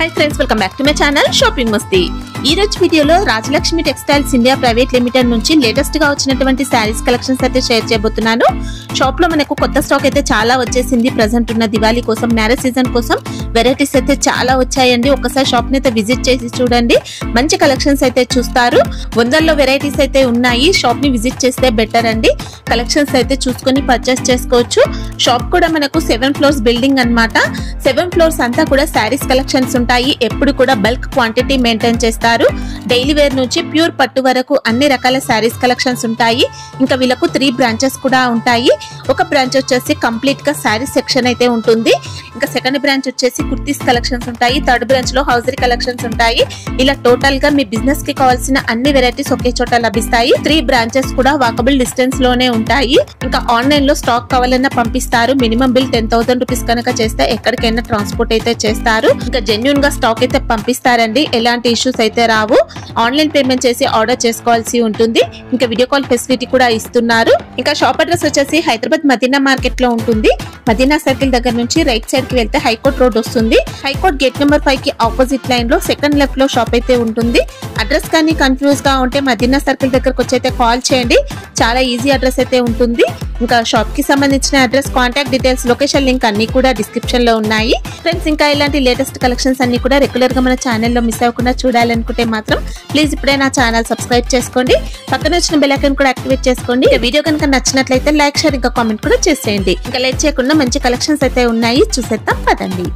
High friends welcome back to my channel shopping మస్తీ ఈ రోజు వీడియోలో Rajalakshmi textiles India private limited నుంచి లేటెస్ట్ గా వచ్చినటువంటి శారీస్ కలెక్షన్స్ అయితే షేర్ చేయబోతున్నాను షాప్ లో మనకు కొత్త స్టాక్ అయితే చాలా వచ్చేసింది ప్రజెంట్ ఉన్న దివాళీ కోసం మ్యారేజ్ సీజన్ కోసం వెరైటీస్ అయితే చాలా వచ్చాయండి ఒకసారి షాప్ ని అయితే విజిట్ చేసి చూడండి మంచి కలెక్షన్స్ అయితే చూస్తారు వందల్లో వెరైటీస్ అయితే ఉన్నాయి షాప్ ని విజిట్ చేస్తే బెటర్ అండి కలెక్షన్స్ అయితే చూసుకొని పర్చేస్ చేసుకోవచ్చు షాప్ కూడా మనకు సెవెన్ ఫ్లోర్స్ బిల్డింగ్ అన్నమాట సెవెన్ ఫ్లోర్స్ అంతా కూడా శారీస్ కలెక్షన్స్ ఉంటాయి ఎప్పుడు కూడా బల్క్ క్వాంటిటీ మెయింటైన్ చేస్తారు డైలీ వేర్ నుంచి ప్యూర్ పట్టు వరకు అన్ని రకాల శారీస్ కలెక్షన్స్ ఉంటాయి ఇంకా వీళ్ళకు త్రీ బ్రాంచెస్ కూడా ఉంటాయి ఒక బ్రాంచ్ వచ్చేసి కంప్లీట్ గా శారీస్ సెక్షన్ అయితే ఉంటుంది ఇంకా సెకండ్ బ్రాంచ్ వచ్చేసి కుర్తీస్ కలెక్షన్స్ ఉంటాయి థర్డ్ బ్రాంచ్ లో హౌజరీ కలెక్షన్స్ ఉంటాయి ఇలా టోటల్ గా మీ బిజినెస్ కి కావాల్సిన అన్ని వెరైటీస్ ఒకే చోట లభిస్తాయి త్రీ బ్రాంచెస్ కూడా వాకబుల్ డిస్టెన్స్ లోనే ఉంటాయి ఇంకా ఆన్లైన్ లో స్టాక్ కావాలన్నా పంపిస్తారు minimum bill ten thousand rupees కనుక చేస్తే ఎక్కడికైనా ట్రాన్స్పోర్ట్ అయితే చేస్తారు ఇంకా జెన్యున్ గా స్టాక్ అయితే పంపిస్తారండి ఎలాంటి ఇష్యూస్ అయితే రావు ఆన్లైన్ పేమెంట్ చేసి ఆర్డర్ చేసుకోవాల్సి ఉంటుంది ఇంకా వీడియో కాల్ ఫెసిలిటీ కూడా ఇస్తున్నారు ఇంకా షాప్ అడ్రస్ వచ్చేసి హైదరాబాద్ మదీనా మార్కెట్ లో ఉంటుంది మదీనా సర్కిల్ దగ్గర నుంచి రైట్ సైడ్ కి వెళ్తే హైకోర్ట్ రోడ్ వస్తుంది హైకోర్ట్ గేట్ నెంబర్ ఫైవ్ కి ఆపోజిట్ లైన్ లో సెకండ్ లెఫ్ట్ లో షాప్ అయితే ఉంటుంది అడ్రస్ కానీ కన్ఫ్యూజ్ గా ఉంటే మదీనా సర్కిల్ దగ్గరకు వచ్చి అయితే కాల్ చేయండి చాలా ఈజీ అడ్రస్ అయితే ఉంటుంది ఇంకా షాప్ కి సంబంధించిన address contact details location link అన్ని కూడా డిస్క్రిప్షన్ లో ఉన్నాయి ఫ్రెండ్స్ ఇంకా ఇలాంటి లేటెస్ట్ కలెక్షన్స్ అన్ని కూడా రెగ్యులర్ గా మన ఛానల్లో మిస్ అవ్వకుండా చూడాలనుకుంటే మాత్రం ప్లీజ్ ఇప్పుడే నా ఛానల్ సబ్స్క్రైబ్ చేసుకోండి పక్కన వచ్చిన బెల్ ఐకాన్ కూడా యాక్టివేట్ చేసుకోండి ఈ వీడియో కనుక నచ్చినట్లయితే లైక్ షేర్ ఇంకా కామెంట్ కూడా చేసేయండి ఇంకా లేట్ చేయకుండా మంచి కలెక్షన్స్ అయితే ఉన్నాయి చూసేద్దాం పదండి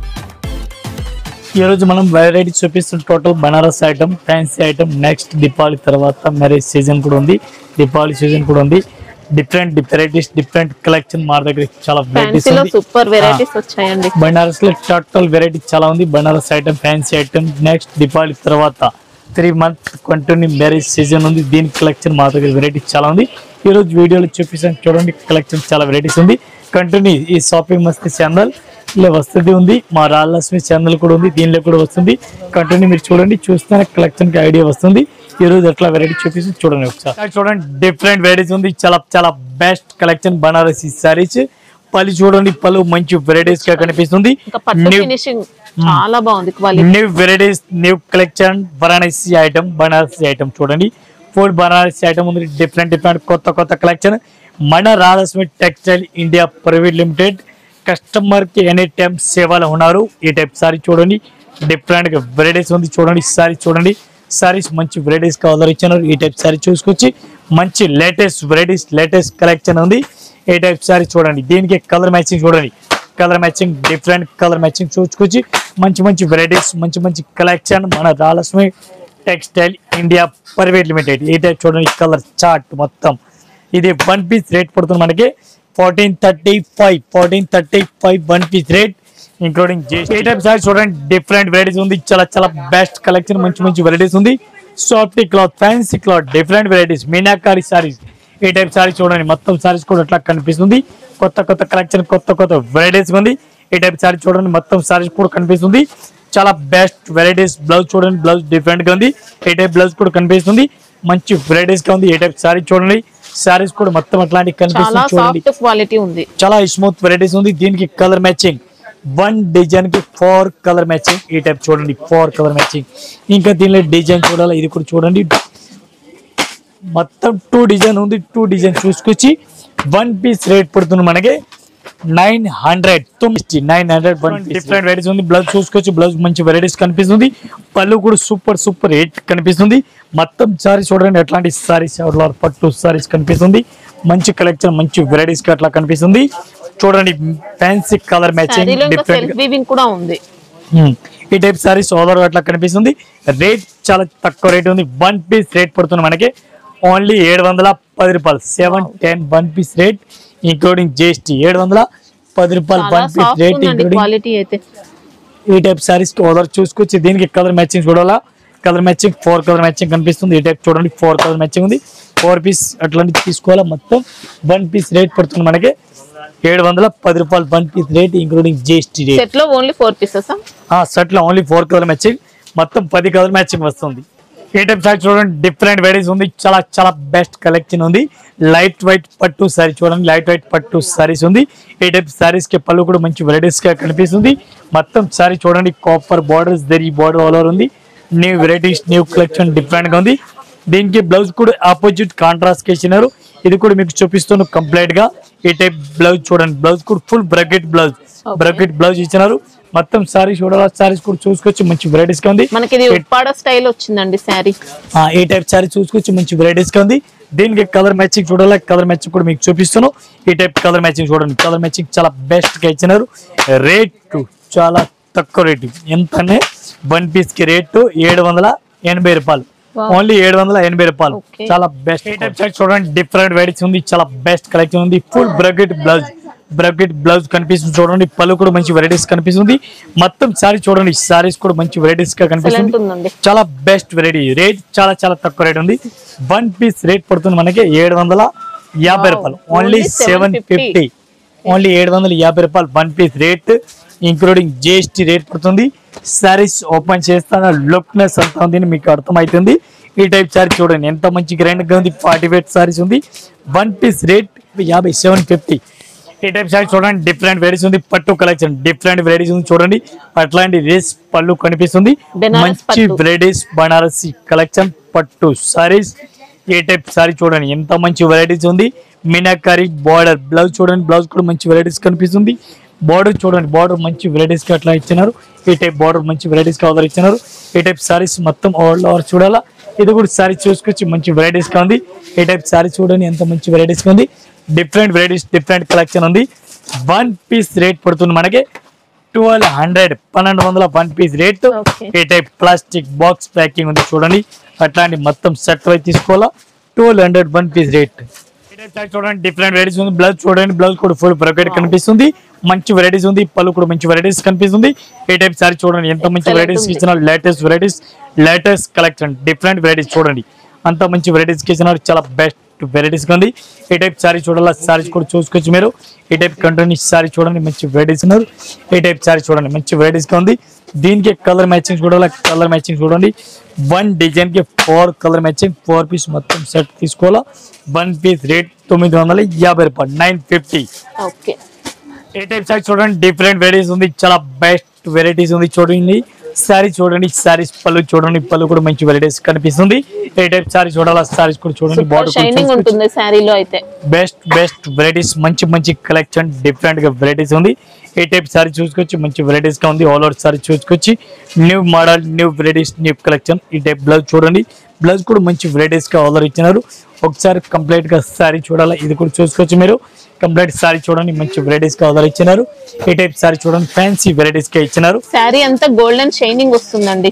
ఈ రోజు మనం వెరైటీ చూపిస్తున్న total Banaras item fancy item next Deepavali తర్వాత మ్యారేజ్ సీజన్ కూడా ఉంది దీపావళి సీజన్ కూడా ఉంది డిఫరెంట్ వెరైటీస్ డిఫరెంట్ కలెక్షన్ మా దగ్గర చాలా వెరైటీస్ ఫ్యాన్సీలో ఉంది సూపర్ వెరైటీస్ వచ్చాయండి బనారస్ లో టోటల్ వెరైటీ చాలా ఉంది Banaras item fancy item next Deepavali తర్వాత three month continue marriage season ఉంది దీని కలెక్షన్ మా దగ్గర వెరైటీ చాలా ఉంది ఈ రోజు వీడియోలో చూపిస్తాను చూడండి కలెక్షన్ చాలా వెరైటీస్ ఉంది కంటిన్యూ ఈ షాపింగ్ మస్తీ ఛానల్ ఇలా వస్తుంది ఉంది మా రాజలక్ష్మి ఛానల్ కూడా ఉంది దీనిలో కూడా వస్తుంది కంటిన్యూ మీరు చూడండి చూస్తేనే కలెక్షన్ కి ఐడియా వస్తుంది ఈ రోజు ఎట్లా వెరైటీ చూపిస్తే చూడండి ఒకసారి చూడండి డిఫరెంట్ వెరైటీస్ ఉంది చాలా చాలా బెస్ట్ కలెక్షన్ బనారసి సారీస్ పళ్ళు చూడండి పళ్ళు మంచి వెరైటీస్ గా కనిపిస్తుంది ఇంకా పట్టు New- ఫినిషింగ్ చాలా బాగుంది quality new varieties new collection Banarasi item Banarasi item చూడండి ఫుల్ బనారసి ఐటమ్ ఉంది డిఫరెంట్ డిఫరెంట్ కొత్త కొత్త కలెక్షన్ మన Radhasmi textile India private limited customer కి ఎనీ టైం సేవలు ఉన్నారు ఈ టైప్ సారీ చూడండి డిఫరెంట్ వెరైటీస్ ఉంది చూడండి సారీ చూడండి సారీస్ మంచి వెరైటీస్ కావాలి ఇచ్చినారు ఈ టైప్ సారీ చూసుకొచ్చి మంచి లేటెస్ట్ వెరైటీస్ లేటెస్ట్ కలెక్షన్ ఉంది ఈ టైప్ సారీ చూడండి దీనికి కలర్ మ్యాచింగ్ చూడండి colour matching different colour matching చూసుకొచ్చి మంచి మంచి వెరైటీస్ మంచి మంచి కలెక్షన్ మన Ralakshmi textile India private limited ఈ టైప్ చూడండి కలర్ చార్ట్ మొత్తం ఇది వన్ పీస్ రేట్ పడుతుంది మనకి fourteen thirty five fourteen thirty five one piece rate including ఈ టైప్ సారీ చూడండి డిఫరెంట్ వెరైటీస్ ఉంది చాలా చాలా బెస్ట్ కలెక్షన్ మంచి మంచి వెరైటీస్ ఉంది soft cloth fancy cloth different varieties meenakari saris ఈ టైప్ సారీ చూడండి మొత్తం సారీస్ కూడా అట్లా కనిపిస్తుంది కొత్త కొత్త కలెక్షన్ కొత్త కొత్త వెరైటీస్ ఉంది ఈ టైప్ సారీ చూడండి మొత్తం సారీస్ కూడా కనిపిస్తుంది చాలా బెస్ట్ వెరైటీస్ బ్లౌజ్ చూడండి బ్లౌజ్ డిఫరెంట్ గా ఉంది ఈ టైప్ బ్లౌజ్ కూడా కనిపిస్తుంది మంచి వెరైటీస్ గా ఉంది ఈ టైప్ సారీ చూడండి సారీస్ కూడా మొత్తం అట్లాంటి చాలా కనిపిస్తుంది చూడండి సాఫ్ట్ క్వాలిటీ ఉంది చాలా స్మూత్ వెరైటీస్ ఉంది దీనికి కలర్ మ్యాచింగ్ వన్ డిజైన్ కి ఫోర్ కలర్ మ్యాచింగ్ ఈ టైప్ చూడండి ఫోర్ కలర్ మ్యాచింగ్ ఇంకా దీనిలో డిజైన్ చూడాలి ఇది కూడా చూడండి మొత్తం టూ డిజైన్ ఉంది టూ డిజైన్ చూసుకొచ్చి వన్ పీస్ రేట్ పడుతుంది మనకి నైన్ హండ్రెడ్ తొమ్మిది nine hundred one different varieties ఉంది బ్లౌజ్ చూసుకోవచ్చు బ్లౌజ్ మంచి వెరైటీస్ కనిపిస్తుంది పళ్ళు కూడా సూపర్ సూపర్ రేట్ కనిపిస్తుంది మొత్తం సారీస్ చూడండి ఎట్లాంటి సారీస్ పట్టు సారీస్ కనిపిస్తుంది మంచి కలెక్షన్ మంచి వెరైటీస్ అట్లా కనిపిస్తుంది చూడండి ఫ్యాన్సీ కలర్ మ్యాచింగ్ శారీలో ఇంకా డిఫరెంట్ సెల్ఫ్ వీవింగ్ కూడా ఉంది ఉమ్. ఈ టైప్ సారీస్ ఓవర్ అట్లా కనిపిస్తుంది రేట్ చాలా తక్కువ రేట్ ఉంది వన్ పీస్ రేట్ పడుతుంది మనకి ఓన్లీ ఏడు వందల పది రూపాయలు seven ten one piece rate including GST ఏడు వందల పది రూపాయలు చాలా వన్ పీస్ సాఫ్ట్ రేట్ ఉందండి ఇంక్లూడింగ్ క్వాలిటీ అయితే ఈ టైప్ సారీస్ కి ఓవర్ చూసుకొచ్చి దీనికి కలర్ మ్యాచింగ్ చూడాలా colour matching four colour matching కనిపిస్తుంది ఈ టైప్ చూడండి ఫోర్ కలర్ మ్యాచింగ్ ఉంది ఫోర్ పీస్ అట్లాంటివి తీసుకోవాలా మొత్తం వన్ పీస్ రేట్ పడుతుంది మనకి ఏడు వందల పది రూపాయలు one piece rate including GST rate set లో ఓన్లీ ఫోర్ పీసెస్ ఆ సెట్ లో ఓన్లీ ఫోర్ కలర్ మ్యాచింగ్ మొత్తం పది కలర్ మ్యాచింగ్ వస్తుంది ఏ టైప్ సారీ చూడండి డిఫరెంట్ వెరైటీస్ ఉంది చాలా చాలా బెస్ట్ కలెక్షన్ ఉంది లైట్ వైట్ పట్టు సారీ చూడండి లైట్ వైట్ పట్టు సారీస్ ఉంది ఏ టైప్ సారీస్ కి పళ్ళు కూడా మంచి వెరైటీస్ గా కనిపిస్తుంది మొత్తం సారీ చూడండి కాపర్ బార్డర్స్ దరి బార్డర్ ఆల్ ఓవర్ ఉంది new varieties new collection different గా ఉంది దీనికి బ్లౌజ్ కూడా ఆపోజిట్ కాంట్రాస్ట్ కి ఇచ్చినారు ఇది కూడా మీకు చూపిస్తాను కంప్లీట్ గా ఈ టైప్ బ్లౌజ్ చూడండి బ్లౌజ్ కూడా full bracket blouse Okay. Bracket blouse ఇచ్చినారు మొత్తం సారీ చూడాలి సారీస్ కూడా చూసుకోవచ్చు మంచి వెరైటీస్ గా ఉంది మనకి ఇది ఉప్పాడ స్టైల్ వచ్చిందండి శారీ ఆ, ఈ టైప్ సారీ చూసుకోవచ్చు మంచి వెరైటీస్ గా ఉంది దీనికి కలర్ మ్యాచింగ్ చూడాలి కలర్ మ్యాచింగ్ కూడా మీకు చూపిస్తాను ఈ టైప్ కలర్ మ్యాచింగ్ చూడండి కలర్ మ్యాచింగ్ చాలా బెస్ట్ గా ఇచ్చినారు రేటు చాలా తక్కువ రేటు ఎంతనే వన్ పీస్ కి రేటు ఏడు వందల ఎనభై రూపాయలు Wow. ఓన్లీ ఏడు వందల ఎనభై రూపాయలు Okay. చాలా బెస్ట్ ఈ టైప్ సారీ చూడండి డిఫరెంట్ వెరైటీస్ ఉంది చాలా బెస్ట్ కలెక్షన్ ఉంది full bracket blouse bracket blouse కనిపిస్తుంది చూడండి పళ్ళు కూడా మంచి వెరైటీస్ కనిపిస్తుంది మొత్తం సారీ చూడండి సారీస్ కూడా మంచి వెరైటీస్ గా కనిపిస్తుంది ఎక్సలెంట్ ఉందండి చాలా బెస్ట్ వెరైటీ రేట్ చాలా చాలా తక్కువ రేట్ ఉంది వన్ పీస్ రేట్ పడుతుంది మనకి ఏడు వందల యాభై Wow. రూపాయలు only Only seven 750. Fifty only ఏడు వందల యాభై రూపాయలు one piece rate including GST rate పడుతుంది సారీస్ ఓపెన్ చేస్తాను లుక్నెస్ అంతా ఉంది మీకు అర్థమవుతుంది ఈ టైప్ సారీ చూడండి ఎంత మంచి గ్రాండ్ గా ఉంది ఫార్టీ వెయిట్ సారీస్ ఉంది వన్ పీస్ రేట్ యాభై సెవెన్ ఫిఫ్టీ ఈ టైప్ సారీ చూడండి డిఫరెంట్ వెరైటీస్ ఉంది పట్టు కలెక్షన్ డిఫరెంట్ వెరైటీస్ ఉంది చూడండి అట్లాంటి రేస్ పళ్ళు కనిపిస్తుంది బెనారస్ మంచి పట్టు. వెరైటీస్ బనారసి కలెక్షన్ పట్టు సారీస్ ఏ టైప్ సారీ చూడండి ఎంత మంచి వెరైటీస్ ఉంది మీనాకారి బార్డర్ బ్లౌజ్ చూడండి బ్లౌజ్ కూడా మంచి వెరైటీస్ కనిపిస్తుంది బార్డర్ చూడండి బార్డర్ మంచి వెరైటీస్ కి అట్లా ఇచ్చినారు ఈ టైప్ బార్డర్ మంచి వెరైటీస్ కి ఆర్డర్ ఇచ్చినారు ఈ టైప్ సారీస్ మొత్తం ఆల్ ఓవర్ చూడాలా ఇది కూడా సారీ చూసుకొచ్చి మంచి వెరైటీస్ గా ఉంది ఈ టైప్ సారీ చూడండి ఎంత మంచి వెరైటీస్ గా ఉంది డిఫరెంట్ వెరైటీస్ డిఫరెంట్ కలెక్షన్ ఉంది వన్ పీస్ రేట్ పడుతుంది మనకి ట్వెల్వ్ హండ్రెడ్ పన్నెండు వందల వన్ పీస్ రేట్ Okay. ఈ టైప్ ప్లాస్టిక్ బాక్స్ ప్యాకింగ్ ఉంది చూడండి అట్లాంటి మొత్తం సెట్ అయి తీసుకోవాలా twelve hundred one piece rate చూడండి డిఫరెంట్ వెరైటీస్ ఉంది బ్లౌజ్ చూడండి బ్లౌజ్ కూడా ఫుల్ బ్రకెట్ కనిపిస్తుంది మంచి వెరైటీస్ ఉంది పళ్ళు కూడా మంచి వెరైటీస్ కనిపిస్తుంది ఏ టైప్ సారీ చూడండి ఎంత మంచి Excellent వెరైటీస్ ఉంది. ఇచ్చిన latest varieties latest collection different varieties చూడండి అంత మంచి వెరైటీస్ ఇచ్చినారు చాలా బెస్ట్ వెరైటీస్ ఉంది ఈ టైప్ సారీ చూడాలి సారీస్ కూడా చూసుకోవచ్చు మీరు ఈ టైప్ కంటిన్యూస్ సారీ చూడండి మంచి వెరైటీస్ ఉన్నారు ఈ టైప్ సారీ చూడండి మంచి వెరైటీస్ ఉంది దీనికి కలర్ మ్యాచింగ్ చూడాలి కలర్ మ్యాచింగ్ చూడండి వన్ డిజైన్ కి four colour matching four piece మొత్తం సెట్ తీసుకోవాలా వన్ పీస్ రేట్ తొమ్మిది వందల యాభై రూపాయలు నైన్ ఫిఫ్టీ ఓకే ఏ టైప్ సారీ చూడండి డిఫరెంట్ వెరైటీస్ ఉంది చాలా బెస్ట్ వెరైటీస్ ఉంది చూడండి సారీ చూడండి సారీస్ పళ్ళు చూడండి పళ్ళు కూడా మంచి వెరైటీస్ కనిపిస్తుంది ఏ టైప్ సారీ చూడాలి సారీస్ కూడా చూడండి సూపర్ బార్డర్ షైనింగ్ ఉంటుంది శారీలో అయితే బెస్ట్ బెస్ట్ వెరైటీస్ మంచి మంచి కలెక్షన్ డిఫరెంట్ గా వెరైటీస్ ఉంది ఏ టైప్ సారీ చూసుకొచ్చి మంచి వెరైటీస్ గా ఉంది ఆల్ ఓవర్ సారీ చూసుకొచ్చి new model new varieties new collection ఈ టైప్ బ్లౌజ్ చూడండి బ్లౌజ్ కూడా మంచి వెరైటీస్ గా ఆర్డర్ ఇచ్చినారు ఒకసారి కంప్లీట్ గా సారీ చూడాలి ఇది కూడా చూసుకోవచ్చు మీరు కంప్లీట్ సారీ చూడండి మంచి వెరైటీస్ గా ఆర్డర్ ఇచ్చినారు ఈ టైప్ సారీ చూడండి ఫ్యాన్సీ వెరైటీస్ గా ఇచ్చినారు శారీ అంతా గోల్డెన్ షైనింగ్ వస్తుందండి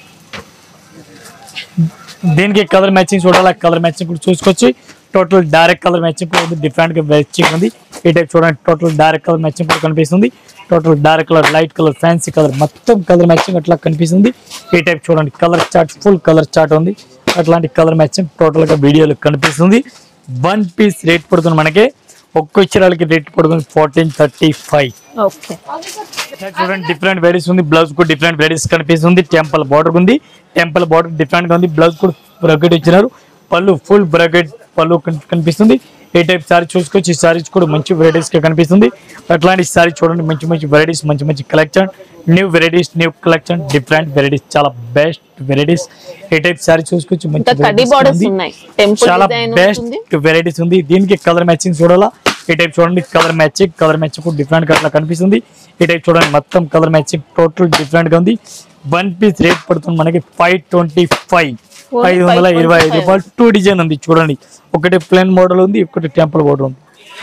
దీనికి కలర్ మ్యాచింగ్ చూడాలి కలర్ మ్యాచింగ్ కూడా చూసుకోవచ్చు టోటల్ డైరెక్ట్ కలర్ మ్యాచింగ్ కూడా ఉంది డిఫరెంట్ గా మ్యాచింగ్ ఉంది ఈ టైప్ చూడండి టోటల్ డైరెక్ట్ కలర్ మ్యాచింగ్ కూడా కనిపిస్తుంది total direct colour light colour fancy colour మొత్తం కలర్ మ్యాచింగ్ అట్లా కనిపిస్తుంది ఈ టైప్ చూడండి colour chart full colour chart ఉంది అట్లాంటి కలర్ మ్యాచింగ్ టోటల్ గా వీడియోలో కనిపిస్తుంది వన్ పీస్ రేట్ పడుతుంది మనకి ఒక్క చీరలకి రేట్ పడుతుంది ఫోర్టీన్ థర్టీ ఫైవ్ ఓకే చూడండి డిఫరెంట్ వెరైటీస్ ఉంది బ్లౌజ్ కూడా డిఫరెంట్ వెరైటీస్ కనిపిస్తుంది టెంపుల్ బార్డర్ ఉంది టెంపుల్ బార్డర్ డిఫరెంట్ గా ఉంది బ్లౌజ్ కూడా బ్రకెట్ ఇచ్చినారు పళ్ళు ఫుల్ బ్రకెట్ పళ్ళు కన్- కనిపిస్తుంది ఏ టైప్ సారీ చూసుకోవచ్చు ఈ సారీస్ కూడా మంచి వెరైటీస్ గా కనిపిస్తుంది అట్లాంటి సారీ చూడండి మంచి మంచి వెరైటీస్ మంచి మంచి collection new varieties new collection different varieties చాలా బెస్ట్ వెరైటీస్ ఏ టైప్ సారీ చూసుకోవచ్చు మంచి ఇంకా కడ్డీ varieties బార్డర్స్ ఉంది. ఉన్నాయి టెంపుల్ చాలా డిజైన్ బెస్ట్ ఉంటుంది వెరైటీస్ ఉంది దీనికి కలర్ మ్యాచింగ్ చూడాలా ఈ టైప్ చూడండి కలర్ మ్యాచింగ్ కలర్ మ్యాచింగ్ కూడా డిఫరెంట్ గా అట్లా కనిపిస్తుంది ఈ టైప్ చూడండి మొత్తం కలర్ మ్యాచింగ్ టోటల్ డిఫరెంట్ గా ఉంది వన్ పీస్ రేట్ పడుతుంది మనకి ఫైవ్ ట్వంటీ ఫైవ్ Only ఐదు వందల ఇరవై ఐదు 525. రూపాయలు టూ డిజైన్ ఉంది చూడండి ఒకటి ప్లేన్ మోడల్ ఉంది ఒకటి టెంపుల్ మోడల్ ఉంది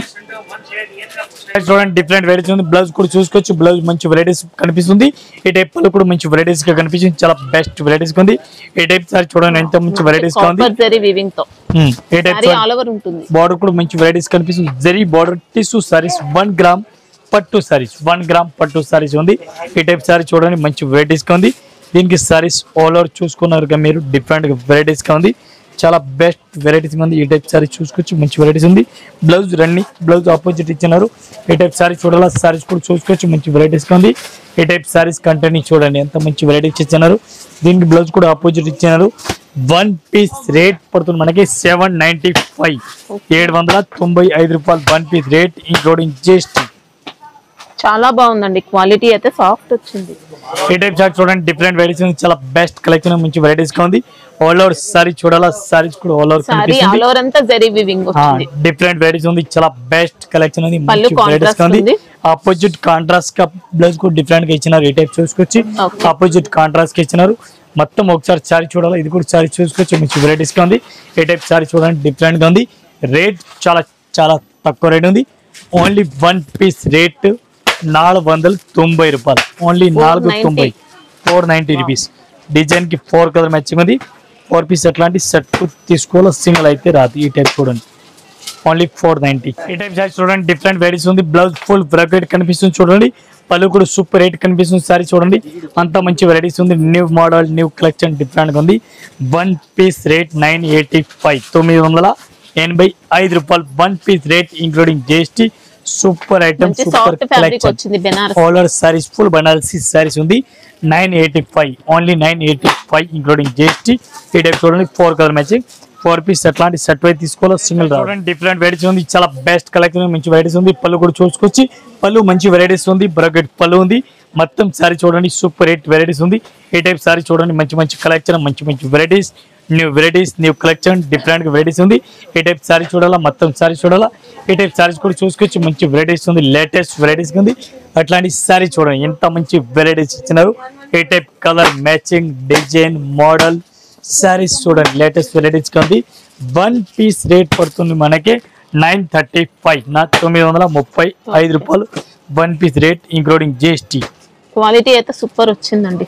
చూడండి డిఫరెంట్ వెరైటీస్ ఉంది బ్లౌజ్ కూడా చూసుకోవచ్చు బ్లౌజ్ మంచి వెరైటీస్ కనిపిస్తుంది ఈ టైప్ పళ్ళు కూడా మంచి వెరైటీస్ గా కనిపిస్తుంది చాలా బెస్ట్ వెరైటీస్ ఉంది ఈ టైప్ సారీ చూడండి ఎంత మంచి వెరైటీస్ గా ఉంది కాపర్ జరీ వివింగ్ తో ఉమ్, ఏ టైప్ శారీ ఆల్ ఓవర్ ఉంటుంది బార్డర్ కూడా మంచి వెరైటీస్ కనిపిస్తుంది zari border tissue saris one gram పట్టు సారీస్ వన్ గ్రామ్ పట్టు సారీస్ ఉంది ఈ టైప్ సారీ చూడండి మంచి వెరైటీస్ గా ఉంది దీనికి సారీస్ ఆల్ ఓవర్ చూసుకున్నారు కదా మీరు డిఫరెంట్ వెరైటీస్ గా ఉంది చాలా బెస్ట్ వెరైటీస్ ఉంది ఈ టైప్ సారీ చూసుకోవచ్చు మంచి వెరైటీస్ ఉంది బ్లౌజ్ రన్నింగ్ బ్లౌజ్ ఆపోజిట్ ఇచ్చినారు ఈ టైప్ సారీ చూడాలా సారీస్ కూడా చూసుకోవచ్చు మంచి వెరైటీస్ గా ఉంది ఈ టైప్ సారీస్ కంటెంట్ చూడండి ఎంత మంచి వెరైటీస్ ఇచ్చినారు దీనికి బ్లౌజ్ కూడా ఆపోజిట్ ఇచ్చినారు వన్ పీస్ రేట్ పడుతుంది మనకి సెవెన్ నైన్టీ ఫైవ్ ఏడు వందల తొంభై ఐదు రూపాయలు one piece rate including GST చాలా బాగుందండి క్వాలిటీ అయితే సాఫ్ట్ వచ్చింది ఈ టైప్ చార్ట్ చూడండి డిఫరెంట్ వెరైటీస్ ఉంది చాలా బెస్ట్ కలెక్షన్ మంచి వెరైటీస్ గా ఉంది ఆల్ ఓవర్ సారీ చూడాలా సారీస్ కూడా ఆల్ ఓవర్ సారీ కనిపిస్తుంది ఆల్ ఓవర్ అంతా జరీ వివింగ్ వచ్చింది డిఫరెంట్ వెరైటీస్ ఉంది చాలా బెస్ట్ కలెక్షన్ ఉంది పళ్ళు మంచి వెరైటీస్ contrast ఉంది ఉంది. ఆపోజిట్ కాంట్రాస్ట్ గా బ్లౌజ్ కూడా డిఫరెంట్ గా ఇచ్చినారు ఈ టైప్ చూసుకొచ్చి Okay. ఆపోజిట్ కాంట్రాస్ట్ గా ఇచ్చినారు మొత్తం ఒకసారి సారీ చూడాలి ఇది కూడా సారీ చూసుకోవచ్చు మంచి వెరైటీస్ గా ఉంది ఈ టైప్ సారీ చూడండి డిఫరెంట్ గా ఉంది రేట్ చాలా చాలా తక్కువ రేట్ ఉంది ఓన్లీ వన్ పీస్ రేట్ నాలుగు వందల తొంభై రూపాయలు ఓన్లీ నాలుగు 490. తొంభై ఫోర్ నైన్టీ రూపీస్ డిజైన్ కి ఫోర్ కలర్ మ్యాచింగ్ ఉంది ఫోర్ పీస్ ఎట్లాంటి సెట్ తీసుకోవాలి సింగిల్ అయితే రాదు ఈ టైప్ చూడండి ఓన్లీ ఫోర్ నైన్టీ ఈ టైప్ సారీ చూడండి డిఫరెంట్ వెరైటీస్ ఉంది బ్లౌజ్ ఫుల్ బ్రాకెట్ కనిపిస్తుంది చూడండి పళ్ళు కూడా సూపర్ రేట్ కనిపిస్తుంది సారీ చూడండి అంత మంచి వెరైటీస్ ఉంది new model new collection different గా ఉంది one piece rate nine eighty five తొమ్మిది వందల ఎనభై ఐదు రూపాయలు one piece rate including GST super item మంచి సూపర్ సాఫ్ట్ ఫ్యాబ్రిక్ కలెక్షన్ వచ్చింది బెనారస్ ఆల్ సారీస్ ఫుల్ బనారసీ సారీస్ ఉంది nine eighty five only nine eighty five including GST ఈ టైప్ చూడండి four colour matching four piece అట్లాంటి సెట్ వైపు తీసుకోవాలి సింగిల్ చూడండి డిఫరెంట్ వెరైటీస్ ఉంది చాలా బెస్ట్ కలెక్షన్ మంచి వెరైటీస్ ఉంది పళ్ళు కూడా చూసుకొచ్చి పళ్ళు మంచి వెరైటీస్ ఉంది బ్రకెట్ పళ్ళు ఉంది మొత్తం సారీ చూడండి సూపర్ రేట్ వెరైటీస్ ఉంది ఈ టైప్ సారీ చూడండి మంచి మంచి కలెక్షన్ మంచి మంచి varieties new varieties new collection different varieties ఉంది ఈ టైప్ సారీ చూడాలా మొత్తం సారీ చూడాలా ఈ టైప్ సారీస్ కూడా చూసుకొచ్చి మంచి వెరైటీస్ ఉంది లేటెస్ట్ వెరైటీస్ ఉంది అట్లాంటి సారీ చూడండి ఎంత మంచి వెరైటీస్ ఇచ్చినారు ఈ type colour matching design model saris చూడండి లేటెస్ట్ వెరైటీస్ ఉంది వన్ పీస్ రేట్ పడుతుంది మనకి నైన్ థర్టీ ఫైవ్ నా తొమ్మిది వందల ముప్పై ఐదు రూపాయలు one piece rate including GST quality అయితే సూపర్ వచ్చిందండి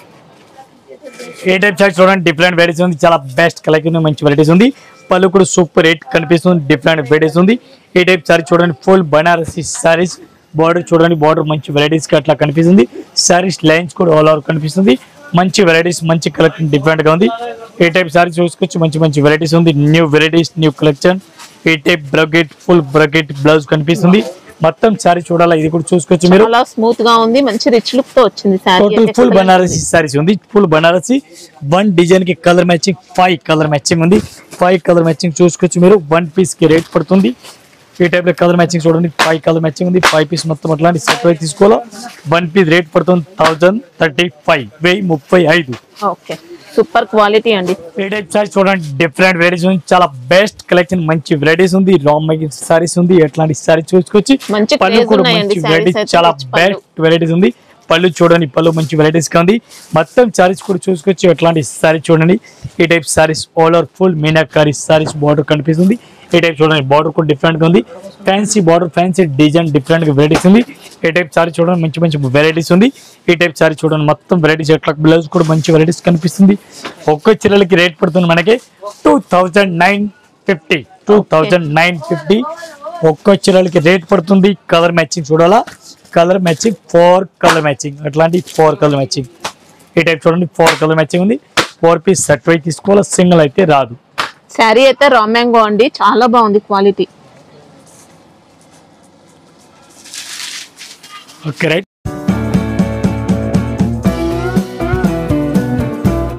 ఏ టైప్ చార్ట్ చూడండి డిఫరెంట్ వెరైటీస్ ఉంది చాలా బెస్ట్ కలెక్షన్ మంచి వెరైటీస్ ఉంది పళ్ళు కూడా సూపర్ రేట్ కనిపిస్తుంది డిఫరెంట్ వెరైటీస్ ఉంది ఈ టైప్ సారీ చూడండి ఫుల్ బనారసి సారీస్ బార్డర్ చూడండి బార్డర్ మంచి వెరైటీస్ కి అట్లా కనిపిస్తుంది సారీస్ లైన్స్ కూడా ఆల్ ఓవర్ కనిపిస్తుంది మంచి వెరైటీస్ మంచి కలెక్షన్ డిఫరెంట్ గా ఉంది ఈ టైప్ సారీ చూసుకోవచ్చు మంచి మంచి వెరైటీస్ ఉంది న్యూ వెరైటీస్ న్యూ కలెక్షన్ ఈ type bracket full bracket blouse కనిపిస్తుంది మొత్తం సారీ చూడాలా ఇది కూడా చూసుకోవచ్చు మీరు చాలా స్మూత్ గా ఉంది మంచి రిచ్ లుక్ తో వచ్చింది టోటల్ ఫుల్ సారీ బనారసి సారీస్ ఉంది ఫుల్ బనారసి వన్ డిజైన్ కి colour matching five colour matching ఉంది ఫైవ్ కలర్ మ్యాచింగ్ చూసుకోవచ్చు మీరు వన్ పీస్ కి రేట్ పడుతుంది ఈ టైప్ లో కలర్ మ్యాచింగ్ చూడండి ఫైవ్ కలర్ మ్యాచింగ్ ఉంది ఫైవ్ పీస్ మొత్తం అట్లాంటి సెట్ అయితే తీసుకోవాలా వన్ పీస్ రేట్ పడుతుంది థౌజండ్ థర్టీ ఫైవ్ వెయ్యి ముప్పై ఐదు ఓకే సూపర్ క్వాలిటీ అండి ఈ టైప్ సారీస్ చూడండి డిఫరెంట్ వెరైటీస్ ఉంది చాలా బెస్ట్ కలెక్షన్ మంచి వెరైటీస్ ఉంది రామ్ మేకింగ్ సారీస్ ఉంది ఎట్లాంటి సారీస్ చూసుకొచ్చి మంచి పళ్ళు craze కూడా ఉన్నాయండి మంచి sarees వెరైటీస్ అయితే, చాలా rich పళ్ళు. బెస్ట్ వెరైటీస్ ఉంది పళ్ళు చూడండి పళ్ళు మంచి వెరైటీస్ గా ఉంది మొత్తం సారీస్ కూడా చూసుకొచ్చి ఎట్లాంటి సారీ చూడండి ఈ type saris all over full meenakari saris border కనిపిస్తుంది ఈ టైప్ చూడండి బార్డర్ కూడా డిఫరెంట్ గా ఉంది fancy border fancy design different గా వెరైటీస్ ఉంది ఈ టైప్ సారీ చూడండి మంచి మంచి వెరైటీస్ ఉంది ఈ టైప్ సారీ చూడండి మొత్తం వెరైటీస్ ఎట్లా బ్లౌజ్ కూడా మంచి వెరైటీస్ కనిపిస్తుంది ఒక్క చీరలకి రేట్ పడుతుంది మనకి two thousand nine fifty two thousand nine fifty ఒక్క చీరలకి రేట్ పడుతుంది కలర్ మ్యాచింగ్ చూడాలా colour matching four colour matching అట్లాంటి ఫోర్ కలర్ మ్యాచింగ్ ఈ టైప్ చూడండి ఫోర్ కలర్ మ్యాచింగ్ ఉంది ఫోర్ పీస్ సెట్ వై తీసుకోవాలి సింగిల్ అయితే రాదు శారీ అయితే రా మ్యాంగో అండి చాలా బాగుంది క్వాలిటీ ఓకే రైట్